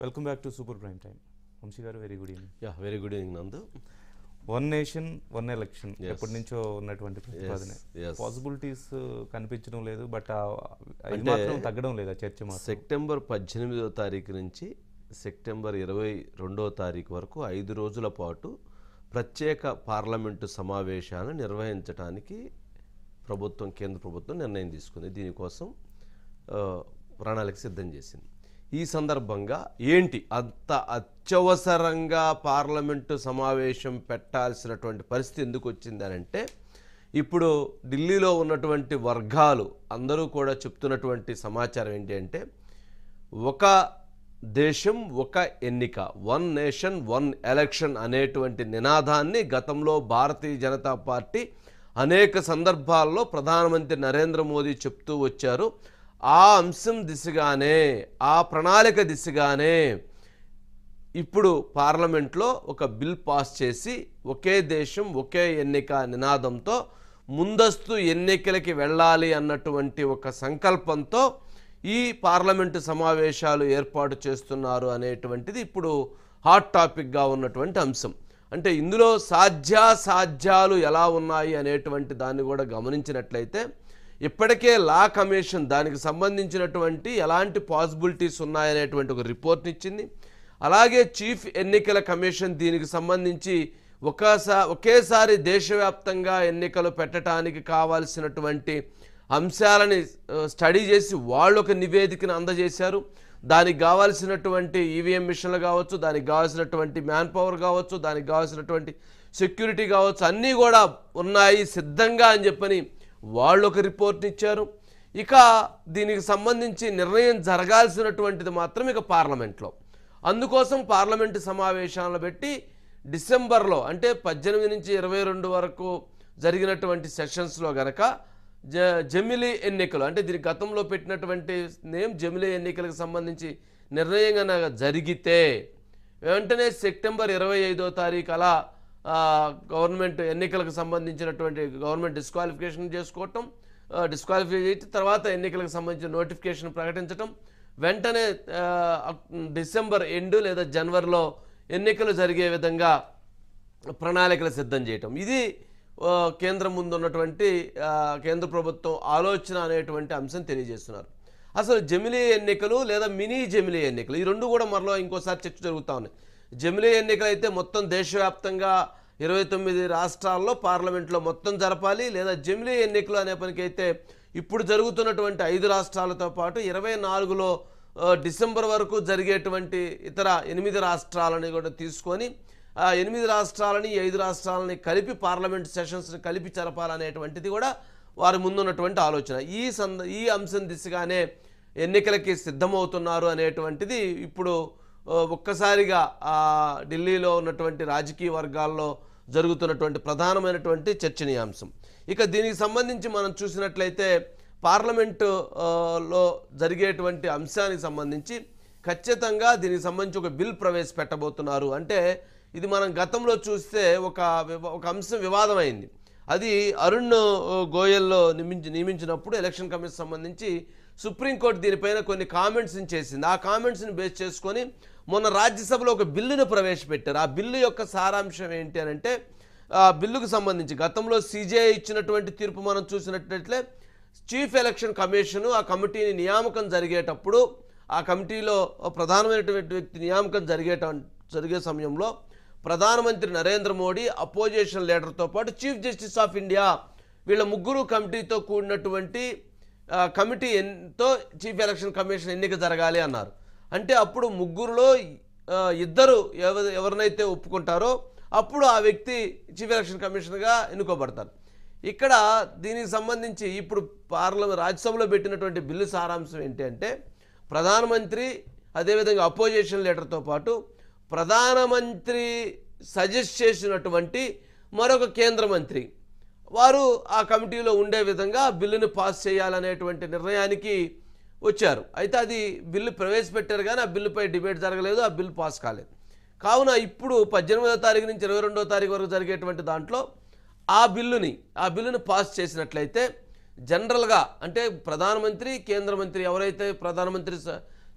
Welcome back to super prime time Vamsi గారు very good evening yeah very good evening నందు one nation one election Yes. ఎప్పటి నుంచో ఉన్నటువంటి ప్రతిపాదన yes. పాసిబిలిటీస్ కనిపించడం లేదు బట్ ఇది అంటే మాత్రం తగ్గడం లేదు ఆ చర్చ మాత్రం సెప్టెంబర్ పద్దెనిమిదో తారీఖు నుంచి సెప్టెంబర్ ఇరవై రెండో తారీఖు వరకు ఐదు రోజుల పాటు ప్రత్యేక పార్లమెంటు సమావేశాలను నిర్వహించడానికి ప్రభుత్వం కేంద్ర ప్రభుత్వం నిర్ణయం తీసుకుంది దీనికోసం ఆ, ప్రణాళిక సిద్ధం చేసింది ఈ సందర్భంగా ఏంటి అంత అత్యవసరంగా పార్లమెంటు సమావేశం పెట్టాల్సినటువంటి పరిస్థితి ఎందుకు వచ్చింది అని అంటే ఇప్పుడు ఢిల్లీలో ఉన్నటువంటి వర్గాలు అందరూ కూడా చెప్తున్నటువంటి సమాచారం ఏంటి అంటే ఒక దేశం ఒక ఎన్నిక వన్ నేషన్ వన్ ఎలక్షన్ అనేటువంటి నినాదాన్ని గతంలో భారతీయ జనతా పార్టీ అనేక సందర్భాల్లో ప్రధానమంత్రి నరేంద్ర మోదీ చెప్తూ వచ్చారు ఆ అంశం దిశగానే ఆ ప్రణాళిక దిశగానే ఇప్పుడు పార్లమెంట్లో ఒక బిల్ పాస్ చేసి ఒకే దేశం ఒకే ఎన్నిక నినాదంతో ముందస్తు ఎన్నికలకి వెళ్ళాలి అన్నటువంటి ఒక సంకల్పంతో ఈ పార్లమెంటు సమావేశాలు ఏర్పాటు చేస్తున్నారు అనేటువంటిది ఇప్పుడు హాట్ టాపిక్గా ఉన్నటువంటి అంశం అంటే ఇందులో సాధ్యాసాధ్యాలు ఎలా ఉన్నాయి అనేటువంటి దాన్ని కూడా గమనించినట్లయితే ఇప్పటికే లా కమిషన్ దానికి సంబంధించినటువంటి ఎలాంటి పాసిబిలిటీస్ ఉన్నాయనేటువంటి ఒక రిపోర్ట్ ఇచ్చింది అలాగే చీఫ్ ఎన్నికల కమిషన్ దీనికి సంబంధించి ఒకసా ఒకేసారి దేశవ్యాప్తంగా ఎన్నికలు పెట్టడానికి కావాల్సినటువంటి అంశాలని ఆ, స్టడీ చేసి వాళ్ళు ఒక నివేదికను అందజేశారు దానికి కావాల్సినటువంటి ఈవీఎం మిషన్లు కావచ్చు దానికి కావాల్సినటువంటి మ్యాన్ పవర్ కావచ్చు దానికి కావాల్సినటువంటి సెక్యూరిటీ కావచ్చు అన్నీ కూడా ఉన్నాయి సిద్ధంగా అని చెప్పని వాళ్ళు ఒక రిపోర్ట్ని ఇచ్చారు ఇక దీనికి సంబంధించి నిర్ణయం జరగాల్సినటువంటిది మాత్రం ఇక పార్లమెంట్లో అందుకోసం పార్లమెంటు సమావేశాలను పెట్టి డిసెంబర్లో అంటే పద్దెనిమిది నుంచి ఇరవై రెండు వరకు జరిగినటువంటి సెషన్స్లో గనక జ జమిలీ ఎన్నికలు అంటే దీని గతంలో పెట్టినటువంటి నేమ్ జమిలీ ఎన్నికలకు సంబంధించి నిర్ణయం కనుక జరిగితే వెంటనే సెప్టెంబర్ ఇరవై ఐదో తారీఖు అలా ఆ, గవర్నమెంట్ ఎన్నికలకు సంబంధించినటువంటి గవర్నమెంట్ డిస్క్వాలిఫికేషన్ చేసుకోవటం ఆ, డిస్క్వాలిఫై చేసి తర్వాత ఎన్నికలకు సంబంధించిన నోటిఫికేషన్ ప్రకటించటం వెంటనే ఆ, అక్- డిసెంబర్ ఎండు లేదా జనవరిలో ఎన్నికలు జరిగే విధంగా ప్రణాళికలు సిద్ధం చేయటం ఇది ఆ, కేంద్రం ముందు ఉన్నటువంటి ఆ, కేంద్ర ప్రభుత్వం ఆలోచన అనేటువంటి అంశం తెలియజేస్తున్నారు అసలు జమిలీ ఎన్నికలు లేదా మినీ జమిలీ ఎన్నికలు ఈ రెండు కూడా మరలో ఇంకోసారి చర్చ జరుగుతూ ఉన్నాయి జమిలీ ఎన్నికలు అయితే మొత్తం దేశవ్యాప్తంగా ఇరవై తొమ్మిది రాష్ట్రాల్లో పార్లమెంట్లో మొత్తం జరపాలి లేదా జమిలీ ఎన్నికలు అనే పనికైతే ఇప్పుడు జరుగుతున్నటువంటి ఐదు రాష్ట్రాలతో పాటు ఇరవై నాలుగులో ఆ, డిసెంబర్ వరకు జరిగేటువంటి ఇతర ఎనిమిది రాష్ట్రాలని కూడా తీసుకొని ఆ ఎనిమిది రాష్ట్రాలని ఈ ఐదు రాష్ట్రాలని కలిపి పార్లమెంట్ సెషన్స్ని కలిపి జరపాలనేటువంటిది కూడా వారి ముందున్నటువంటి ఆలోచన ఈ సంద ఈ అంశం దిశగానే ఎన్నికలకి సిద్ధమవుతున్నారు అనేటువంటిది ఇప్పుడు ఆ, ఒక్కసారిగా ఆ, ఢిల్లీలో ఉన్నటువంటి రాజకీయ వర్గాల్లో జరుగుతున్నటువంటి ప్రధానమైనటువంటి చర్చనీయాంశం ఇక దీనికి సంబంధించి మనం చూసినట్లయితే పార్లమెంటు ఆ, లో జరిగేటువంటి అంశానికి సంబంధించి ఖచ్చితంగా దీనికి సంబంధించి ఒక బిల్ ప్రవేశపెట్టబోతున్నారు అంటే ఇది మనం గతంలో చూస్తే ఒక వివ- ఒక అంశం వివాదమైంది అది అరుణ్ ఆ, గోయల్లో నియమించి నియమించినప్పుడు ఎలక్షన్ కమిషన్ సంబంధించి సుప్రీంకోర్టు దీనిపైన కొన్ని కామెంట్స్ని చేసింది ఆ కామెంట్స్ని బేస్ చేసుకొని మొన్న రాజ్యసభలో ఒక బిల్లును ప్రవేశపెట్టారు ఆ బిల్లు యొక్క సారాంశం ఏంటి అని అంటే ఆ బిల్లుకు సంబంధించి గతంలో సీజేఐ ఇచ్చినటువంటి తీర్పు మనం చూసినట్లయితే చీఫ్ ఎలక్షన్ కమిషన్ ఆ కమిటీని నియామకం జరిగేటప్పుడు ఆ కమిటీలో ప్రధానమైనటువంటి వ్యక్తి నియామకం జరిగేట జరిగే సమయంలో ప్రధానమంత్రి నరేంద్ర మోడీ అపోజిషన్ లీడర్తో పాటు చీఫ్ జస్టిస్ ఆఫ్ ఇండియా వీళ్ళ ముగ్గురు కమిటీతో కూడినటువంటి ఆ, కమిటీ ఎంతో చీఫ్ ఎలక్షన్ కమిషన్ ఎన్నిక జరగాలి అన్నారు అంటే అప్పుడు ముగ్గురులో ఆ, ఇద్దరు ఎవ ఎవరినైతే ఒప్పుకుంటారో అప్పుడు ఆ వ్యక్తి చీఫ్ ఎలక్షన్ కమిషనర్గా ఎన్నుకోబడతారు ఇక్కడ దీనికి సంబంధించి ఇప్పుడు పార్లమెంట్ రాజ్యసభలో పెట్టినటువంటి బిల్లు సారాంశం ఏంటి అంటే ప్రధానమంత్రి అదేవిధంగా అపోజిషన్ లీడర్తో పాటు ప్రధానమంత్రి సజెస్ట్ చేసినటువంటి మరొక కేంద్ర మంత్రి వారు ఆ కమిటీలో ఉండే విధంగా ఆ బిల్లును పాస్ చేయాలనేటువంటి నిర్ణయానికి వచ్చారు అయితే అది బిల్లు ప్రవేశపెట్టారు కానీ ఆ బిల్లుపై డిబేట్ జరగలేదు ఆ బిల్లు పాస్ కాలేదు కావున ఇప్పుడు పద్దెనిమిదో తారీఖు నుంచి ఇరవై రెండో తారీఖు వరకు జరిగేటువంటి దాంట్లో ఆ బిల్లుని ఆ బిల్లును పాస్ చేసినట్లయితే జనరల్గా అంటే ప్రధానమంత్రి కేంద్ర మంత్రి ఎవరైతే ప్రధానమంత్రి స-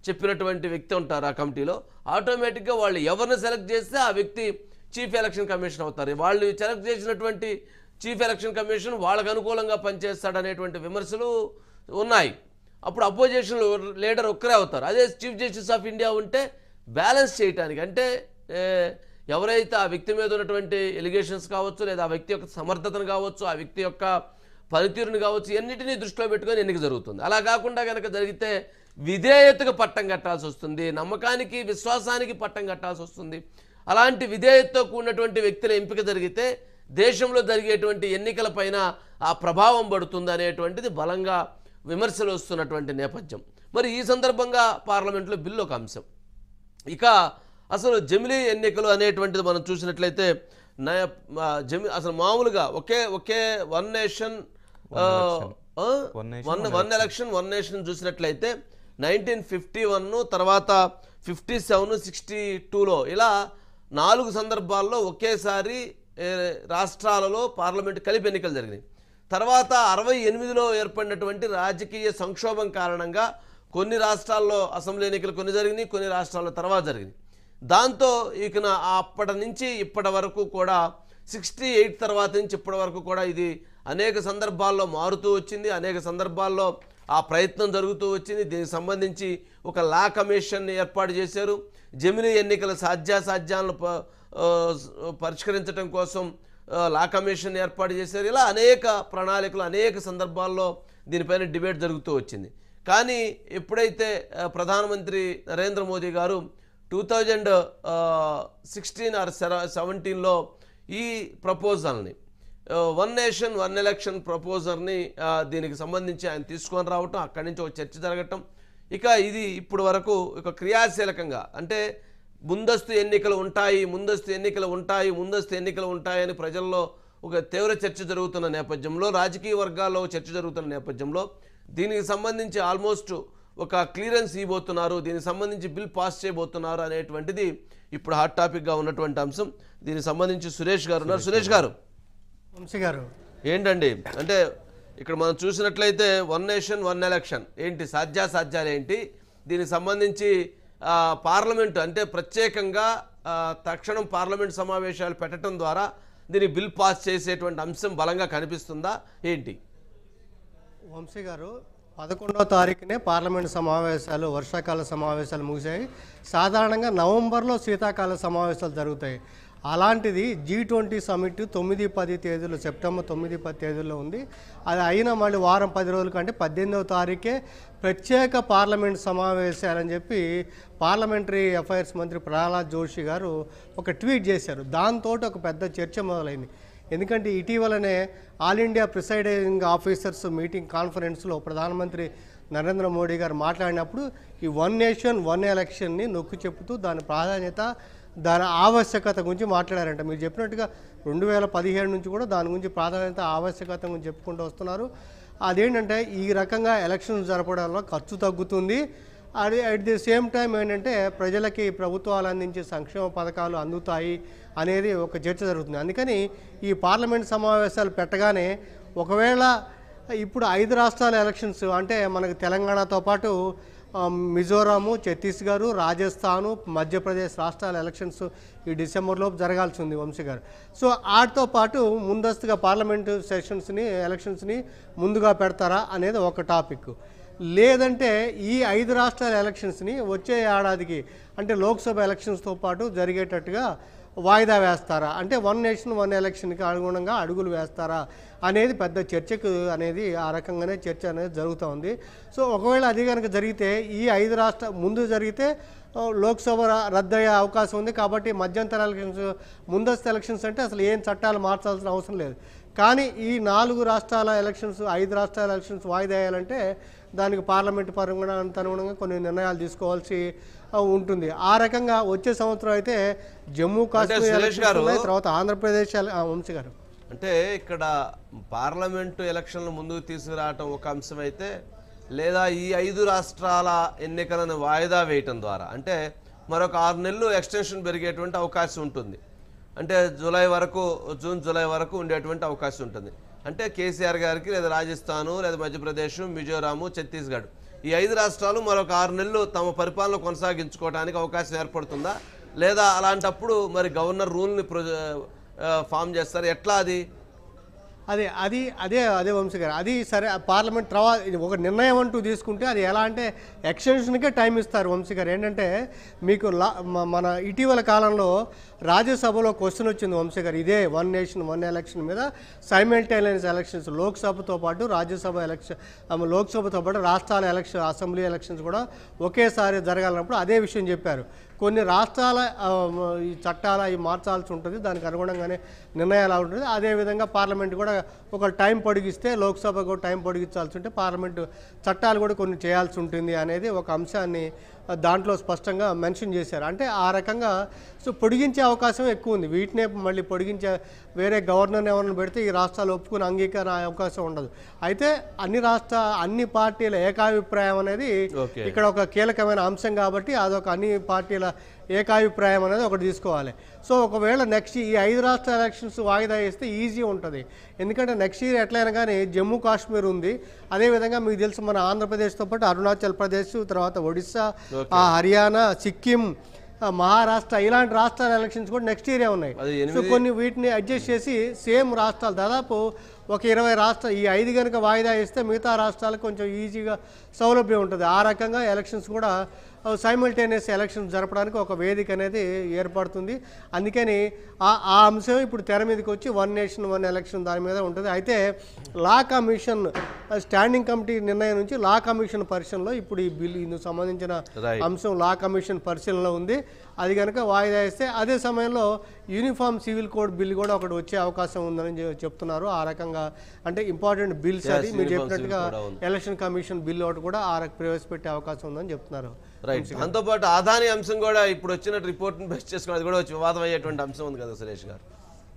చెప్పినటువంటి వ్యక్తి ఉంటారు ఆ కమిటీలో ఆటోమేటిక్గా వాళ్ళు ఎవరిని సెలెక్ట్ చేస్తే ఆ వ్యక్తి చీఫ్ ఎలక్షన్ కమిషన్ అవుతారు వాళ్ళు సెలెక్ట్ చేసినటువంటి చీఫ్ ఎలక్షన్ కమిషన్ వాళ్ళకు అనుకూలంగా పనిచేస్తాడనేటువంటి విమర్శలు ఉన్నాయి అప్పుడు అపోజిషన్ లీడర్ ఒక్కరే అవుతారు అదే చీఫ్ జస్టిస్ ఆఫ్ ఇండియా ఉంటే బ్యాలెన్స్ చేయటానికి అంటే ఏ, ఎవరైతే ఆ వ్యక్తి మీద ఉన్నటువంటి ఎలిగేషన్స్ కావచ్చు లేదా ఆ వ్యక్తి యొక్క సమర్థతను కావచ్చు ఆ వ్యక్తి యొక్క పనితీరుని కావచ్చు ఎన్నిటినీ దృష్టిలో పెట్టుకొని ఎన్నిక జరుగుతుంది అలా కాకుండా కనుక జరిగితే విధేయతకు పట్టం కట్టాల్సి వస్తుంది నమ్మకానికి విశ్వాసానికి పట్టం కట్టాల్సి వస్తుంది అలాంటి విధేయతతో కూడినటువంటి వ్యక్తుల ఎంపిక జరిగితే దేశంలో జరిగేటువంటి ఎన్నికలపైన ఆ ప్రభావం పడుతుంది అనేటువంటిది బలంగా విమర్శలు వస్తున్నటువంటి నేపథ్యం మరి ఈ సందర్భంగా పార్లమెంట్లో బిల్లు ఒక అంశం ఇక అసలు జమిలీ ఎన్నికలు అనేటువంటిది మనం చూసినట్లయితే నయ- ఆ, జమి అసలు మామూలుగా ఒకే ఒకే one nation One nation, one one one election one nation చూసినట్లయితే నైన్టీన్ ఫిఫ్టీ వన్ తర్వాత ఫిఫ్టీ సెవెన్ సిక్స్టీ టూలో ఇలా నాలుగు సందర్భాల్లో ఒకేసారి ఏ, రాష్ట్రాలలో పార్లమెంట్ కలిపి ఎన్నికలు జరిగినాయి తర్వాత అరవై ఎనిమిదిలో ఏర్పడినటువంటి రాజకీయ సంక్షోభం కారణంగా కొన్ని రాష్ట్రాల్లో అసెంబ్లీ ఎన్నికలు కొన్ని జరిగినాయి కొన్ని రాష్ట్రాల్లో తర్వాత జరిగినాయి దాంతో ఇక నా- అప్పటి నుంచి ఇప్పటి వరకు కూడా సిక్స్టీ ఎయిట్ తర్వాత నుంచి ఇప్పటి వరకు కూడా ఇది అనేక సందర్భాల్లో మారుతూ వచ్చింది అనేక సందర్భాల్లో ఆ ప్రయత్నం జరుగుతూ వచ్చింది దీనికి సంబంధించి ఒక లా కమిషన్ ఏర్పాటు చేశారు జమిలీ ఎన్నికల సాధ్యాసాధ్యాలను ప- ఆ, పరిష్కరించడం కోసం ఆ, లా కమిషన్ ఏర్పాటు చేశారు ఇలా అనేక ప్రణాళికలు అనేక సందర్భాల్లో దీనిపైన డిబేట్ జరుగుతూ వచ్చింది కానీ ఎప్పుడైతే ఆ, ప్రధానమంత్రి నరేంద్ర మోదీ గారు టూ థౌజండ్ సిక్స్టీన్ ఆర్ సెవెంటీన్లో ఈ ప్రపోజల్ని వన్ నేషన్ వన్ ఎలక్షన్ ప్రపోజల్ని దీనికి సంబంధించి ఆయన తీసుకొని రావటం అక్కడి నుంచి ఒక చర్చ జరగటం ఇక ఇది ఇప్పుడు వరకు ఒక క్రియాశీలకంగా అంటే ముందస్తు ఎన్నికలు ఉంటాయి ముందస్తు ఎన్నికలు ఉంటాయి ముందస్తు ఎన్నికలు ఉంటాయని ప్రజల్లో ఒక తీవ్ర చర్చ జరుగుతున్న నేపథ్యంలో రాజకీయ వర్గాల్లో చర్చ జరుగుతున్న నేపథ్యంలో దీనికి సంబంధించి ఆల్మోస్ట్ ఒక క్లియరెన్స్ ఇవ్వబోతున్నారు దీనికి సంబంధించి బిల్ పాస్ చేయబోతున్నారు అనేటువంటిది ఇప్పుడు హాట్ టాపిక్గా ఉన్నటువంటి అంశం దీనికి సంబంధించి సురేష్ గారు ఉన్నారు సురేష్ గారు వంశీ గారు ఏంటండి అంటే ఇక్కడ మనం చూసినట్లయితే వన్ నేషన్ వన్ ఎలక్షన్ ఏంటి సాధ్యాసాధ్యాలు ఏంటి దీనికి సంబంధించి ఆ, పార్లమెంటు అంటే ప్రత్యేకంగా ఆ, తక్షణం పార్లమెంట్ సమావేశాలు పెట్టడం ద్వారా దీన్ని బిల్ పాస్ చేసేటువంటి అంశం బలంగా కనిపిస్తుందా ఏంటి వంశీ గారు పదకొండవ తారీఖునే పార్లమెంట్ సమావేశాలు వర్షాకాల సమావేశాలు ముగిశాయి సాధారణంగా నవంబర్లో శీతాకాల సమావేశాలు జరుగుతాయి అలాంటిది జీ ట్వంటీ సమిట్ తొమ్మిది పది తేదీలు సెప్టెంబర్ తొమ్మిది పది తేదీల్లో ఉంది అది అయినా మళ్ళీ వారం పది రోజుల కంటే పద్దెనిమిదవ తారీఖే ప్రత్యేక పార్లమెంట్ సమావేశాలని చెప్పి పార్లమెంటరీ అఫైర్స్ మంత్రి ప్రహ్లాద్ జోషి గారు ఒక ట్వీట్ చేశారు దాంతో ఒక పెద్ద చర్చ మొదలైంది ఎందుకంటే ఇటీవలనే all India presiding officers meeting కాన్ఫరెన్స్లో ప్రధానమంత్రి నరేంద్ర మోడీ గారు మాట్లాడినప్పుడు ఈ వన్ నేషన్ వన్ ఎలక్షన్ని నొక్కి చెబుతూ దాని ప్రాధాన్యత దాని ఆవశ్యకత గురించి మాట్లాడారంట మీరు చెప్పినట్టుగా రెండు వేల పదిహేడు నుంచి కూడా దాని గురించి ప్రాధాన్యత ఆవశ్యకత గురించి చెప్పుకుంటూ వస్తున్నారు అదేంటంటే ఈ రకంగా ఎలక్షన్స్ జరపడం వల్ల ఖర్చు తగ్గుతుంది అది అట్ ది సేమ్ టైం ఏంటంటే ప్రజలకి ప్రభుత్వాలు అందించే సంక్షేమ పథకాలు అందుతాయి అనేది ఒక చర్చ జరుగుతుంది అందుకని ఈ పార్లమెంట్ సమావేశాలు పెట్టగానే ఒకవేళ ఇప్పుడు ఐదు రాష్ట్రాల ఎలక్షన్స్ అంటే మనకు తెలంగాణతో పాటు ఆ, మిజోరాము ఛత్తీస్గఢ్ రాజస్థాను మధ్యప్రదేశ్ రాష్ట్రాల ఎలక్షన్స్ ఈ డిసెంబర్లోపు జరగాల్సి ఉంది వంశీ గారు సో వాటితో పాటు ముందస్తుగా పార్లమెంటు సెషన్స్ని ఎలక్షన్స్ని ముందుగా పెడతారా అనేది ఒక టాపిక్ లేదంటే ఈ ఐదు రాష్ట్రాల ఎలక్షన్స్ని వచ్చే ఏడాదికి అంటే లోక్సభ ఎలక్షన్స్తో పాటు జరిగేటట్టుగా వాయిదా వేస్తారా అంటే వన్ నేషన్ వన్ ఎలక్షన్కి అనుగుణంగా అడుగులు వేస్తారా అనేది పెద్ద చర్చకు అనేది ఆ రకంగానే చర్చ అనేది జరుగుతూ ఉంది సో ఒకవేళ అది కనుక జరిగితే ఈ ఐదు రాష్ట్ర ముందు జరిగితే ఆ, లోక్సభ ర- రద్దయ్యే అవకాశం ఉంది కాబట్టి మధ్యంతర ఎలక్షన్స్ ముందస్తు ఎలక్షన్స్ అంటే అసలు ఏం చట్టాలు మార్చాల్సిన అవసరం లేదు కానీ ఈ నాలుగు రాష్ట్రాల ఎలక్షన్స్ ఐదు రాష్ట్రాల ఎలక్షన్స్ వాయిదా వేయాలంటే దానికి పార్లమెంట్ పరంగా అనుగుణంగా కొన్ని నిర్ణయాలు తీసుకోవాల్సి ఆ, ఉంటుంది ఆ రకంగా వచ్చే సంవత్సరం అయితే జమ్మూ కాశ్మీర్ సురేష్ ఎలక్షన్స్ గారు- ఉన్నాయి తర్వాత ఆంధ్రప్రదేశ్ ఎల- ఆ, వంశీ గారు అంటే ఇక్కడ పార్లమెంటు ఎలక్షన్లు ముందుకు తీసుకురావటం ఒక అంశం అయితే లేదా ఈ ఐదు రాష్ట్రాల ఎన్నికలను వాయిదా వేయటం ద్వారా అంటే మరొక ఆరు నెలలు ఎక్స్టెన్షన్ పెరిగేటువంటి అవకాశం ఉంటుంది అంటే జూలై వరకు జూన్ జూలై వరకు ఉండేటువంటి అవకాశం ఉంటుంది అంటే కేసీఆర్ గారికి లేదా రాజస్థాను లేదా మధ్యప్రదేశ్ మిజోరాము ఛత్తీస్గఢ్ ఈ ఐదు రాష్ట్రాలు మరొక ఆరు నెలలు తమ పరిపాలన కొనసాగించుకోవడానికి అవకాశం ఏర్పడుతుందా లేదా అలాంటప్పుడు మరి గవర్నర్ రూల్ని ప్రొ ఆ, ఫామ్ చేస్తారు ఎట్లా అది అదే అది అదే అదే వంశీ గారు అది సరే పార్లమెంట్ తర్వాత ఇది ఒక నిర్ణయం అంటూ తీసుకుంటే అది ఎలా అంటే ఎక్స్టెన్షన్కే టైం ఇస్తారు వంశీ గారు ఏంటంటే మీకు లా మ- మన ఇటీవల కాలంలో రాజ్యసభలో క్వశ్చన్ వచ్చింది వంశీ గారు ఇదే వన్ నేషన్ వన్ ఎలక్షన్ మీద సైమల్టేనియస్ ఎలక్షన్స్ లోక్సభతో పాటు రాజ్యసభ ఎలక్షన్ ఆ, లోక్సభతో పాటు రాష్ట్రాల ఎలక్షన్ అసెంబ్లీ ఎలక్షన్స్ కూడా ఒకేసారి జరగాలన్నప్పుడు అదే విషయం చెప్పారు కొన్ని రాష్ట్రాల ఆ, ఈ చట్టాల ఈ మార్చాల్సి ఉంటుంది దానికి అనుగుణంగానే నిర్ణయాలు అలా ఉంటుంది అదేవిధంగా పార్లమెంట్ కూడా ఒక టైం పొడిగిస్తే లోక్సభకు టైం పొడిగించాల్సి ఉంటే పార్లమెంటు చట్టాలు కూడా కొన్ని చేయాల్సి ఉంటుంది అనేది ఒక అంశాన్ని ఆ, దాంట్లో స్పష్టంగా మెన్షన్ చేశారు అంటే ఆ రకంగా సో పొడిగించే అవకాశం ఎక్కువ ఉంది వీటినే మళ్ళీ పొడిగించే వేరే గవర్నర్ ఎవరిని పెడితే ఈ రాష్ట్రాలు ఒప్పుకుని అంగీకారం అవకాశం ఉండదు అయితే అన్ని రాష్ట్ర అన్ని పార్టీల ఏకాభిప్రాయం అనేది ఓకే. ఇక్కడ ఒక కీలకమైన అంశం కాబట్టి అదొక అన్ని పార్టీల ఏకాభిప్రాయం అనేది ఒకటి తీసుకోవాలి సో ఒకవేళ నెక్స్ట్ ఈ ఐదు రాష్ట్ర ఎలక్షన్స్ వాయిదా వేస్తే ఈజీ ఉంటుంది ఎందుకంటే నెక్స్ట్ ఇయర్ ఎట్లయినా కానీ జమ్మూ కాశ్మీర్ ఉంది అదేవిధంగా మీకు తెలుసు మన ఆంధ్రప్రదేశ్తో పాటు అరుణాచల్ ప్రదేశ్ తర్వాత ఒడిస్సా ఆ, హర్యానా సిక్కిం ఆ, మహారాష్ట్ర ఇలాంటి రాష్ట్రాల ఎలక్షన్స్ కూడా నెక్స్ట్ ఇయరే ఉన్నాయి అది సో కొన్ని వీటిని అడ్జస్ట్ చేసి సేమ్ రాష్ట్రాలు దాదాపు ఒక ఇరవై రాష్ట్ర ఈ ఐదు కనుక వాయిదా ఇస్తే మిగతా రాష్ట్రాలకు కొంచెం ఈజీగా సౌలభ్యం ఉంటుంది ఆ రకంగా ఎలక్షన్స్ కూడా సైమల్టేనియస్ ఎలక్షన్స్ జరపడానికి ఒక వేదిక అనేది ఏర్పడుతుంది అందుకని ఆ ఆ అంశం ఇప్పుడు తెర మీదకి వచ్చి వన్ నేషన్ వన్ ఎలక్షన్ దాని మీద ఉంటుంది అయితే లా కమిషన్ స్టాండింగ్ కమిటీ నిర్ణయం నుంచి లా కమిషన్ పరిశీలనలో ఇప్పుడు ఈ బిల్లు ఇందుకు సంబంధించిన Right. అంశం లా కమిషన్ పరిశీలనలో ఉంది అది కనుక వాయిదా వేస్తే అదే సమయంలో యూనిఫామ్ సివిల్ కోడ్ బిల్ కూడా ఒకటి వచ్చే అవకాశం ఉందని చె- చెప్తున్నారు ఆ రకంగా అంటే ఇంపార్టెంట్ బిల్స్ Yes, అది మీరు uniform civil చెప్పినట్టుగా కూడా ఉంది. ఎలక్షన్ కమిషన్ బిల్ ఒకటి కూడా ఆ రక ప్రవేశపెట్టే అవకాశం ఉందని చెప్తున్నారు రైట్ దాంతోపాటు ఆదాని అంశం కూడా ఇప్పుడు వచ్చిన రిపోర్ట్ని బేస్ చేసుకుని అది కూడా వచ్చి వివాదం అయ్యేటువంటి అంశం ఉంది కదా సురేష్ గారు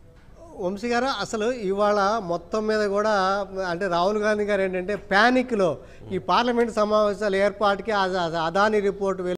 వంశీ గారు అసలు ఇవాళ మొత్తం మీద కూడా అంటే రాహుల్ గాంధీ గారు ఏంటంటే ప్యానిక్లో ఈ పార్లమెంట్ సమావేశాల ఏర్పాటుకి ఆ- ఆ- అదాని రిపోర్ట్